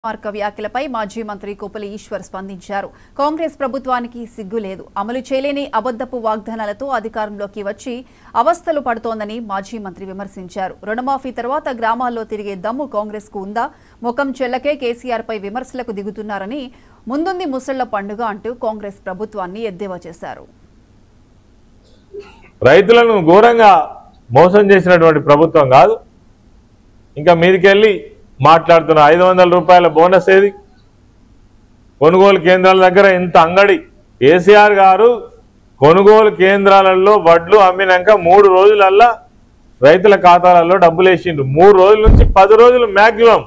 మార్క వ్యాఖ్యలపై మాజీ మంత్రి కొప్పుల ఈశ్వర్ స్పందించారు కాంగ్రెస్ ప్రభుత్వానికి సిగ్గు లేదు అమలు చేయలేని అబద్దపు వాగ్దానాలతో అధికారంలోకి వచ్చి అవస్థలు పడుతోందని మాజీ మంత్రి విమర్శించారు రుణమాఫీ తర్వాత గ్రామాల్లో తిరిగే దమ్ము కాంగ్రెస్ కు ఉందా ముఖం చెల్లకే కేసీఆర్ పై విమర్శలకు దిగుతున్నారని ముందుంది ముసళ్ల పండుగ అంటూ కాంగ్రెస్ ప్రభుత్వాన్ని ఎద్దేవా చేశారు రైతులను ఘోరంగా మోసం చేసినటువంటి ప్రభుత్వం కాదు ఇంకా మీదికెళ్ళి మాట్లాడుతున్న ఐదు వందల రూపాయల బోనస్ ఏది కొనుగోలు కేంద్రాల దగ్గర ఇంత అంగడి కేసీఆర్ గారు కొనుగోలు కేంద్రాలలో వడ్లు అమ్మినాక మూడు రోజులల్లా రైతుల ఖాతాలలో డబ్బులు వేసిండ్రు మూడు రోజుల నుంచి పది రోజులు మ్యాక్సిమం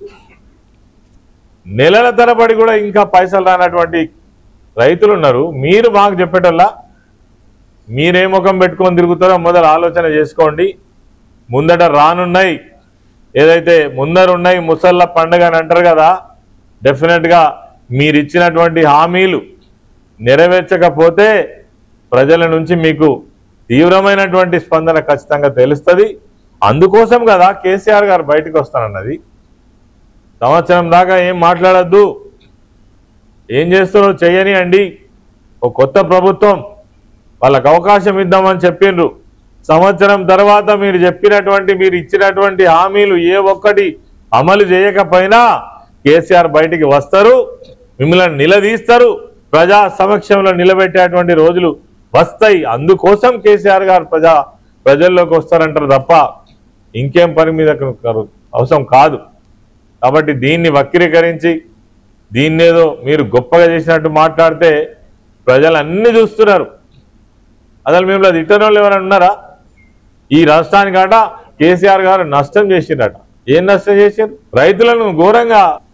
నెలల తరబడి కూడా ఇంకా పైసలు రానటువంటి రైతులు ఉన్నారు మీరు మాకు చెప్పేటల్లా మీరే ముఖం పెట్టుకొని తిరుగుతారో మొదలు ఆలోచన చేసుకోండి ముందట రానున్నాయి ఏదైతే ముందరున్నాయి ముసళ్ళ పండుగ అని అంటారు కదా డెఫినెట్గా మీరు ఇచ్చినటువంటి హామీలు నెరవేర్చకపోతే ప్రజల నుంచి మీకు తీవ్రమైనటువంటి స్పందన ఖచ్చితంగా తెలుస్తుంది అందుకోసం కదా కేసీఆర్ గారు బయటకు వస్తానన్నది సంవత్సరం దాకా ఏం మాట్లాడద్దు ఏం చేస్తున్నారో చెయ్యని అండి ఒక కొత్త ప్రభుత్వం వాళ్ళకి అవకాశం ఇద్దామని చెప్పిండ్రు సంవత్సరం తర్వాత మీరు చెప్పినటువంటి మీరు ఇచ్చినటువంటి హామీలు ఏ ఒక్కటి అమలు చేయకపోయినా కేసీఆర్ బయటికి వస్తారు మిమ్మల్ని నిలదీస్తారు ప్రజా సమక్షంలో నిలబెట్టేటువంటి రోజులు వస్తాయి అందుకోసం కేసీఆర్ గారు ప్రజా ప్రజల్లోకి వస్తారంటారు తప్ప ఇంకేం పని మీద అవసరం కాదు కాబట్టి దీన్ని వక్రీకరించి దీన్నేదో మీరు గొప్పగా చేసినట్టు మాట్లాడితే ప్రజలు అన్ని చూస్తున్నారు అసలు మేము అది ఇతర వాళ్ళు ఎవరైనా ఉన్నారా ఈ రాష్ట్రానికట కేసీఆర్ గారు నష్టం చేసిండట ఏం నష్టం చేశారు రైతులను ఘోరంగా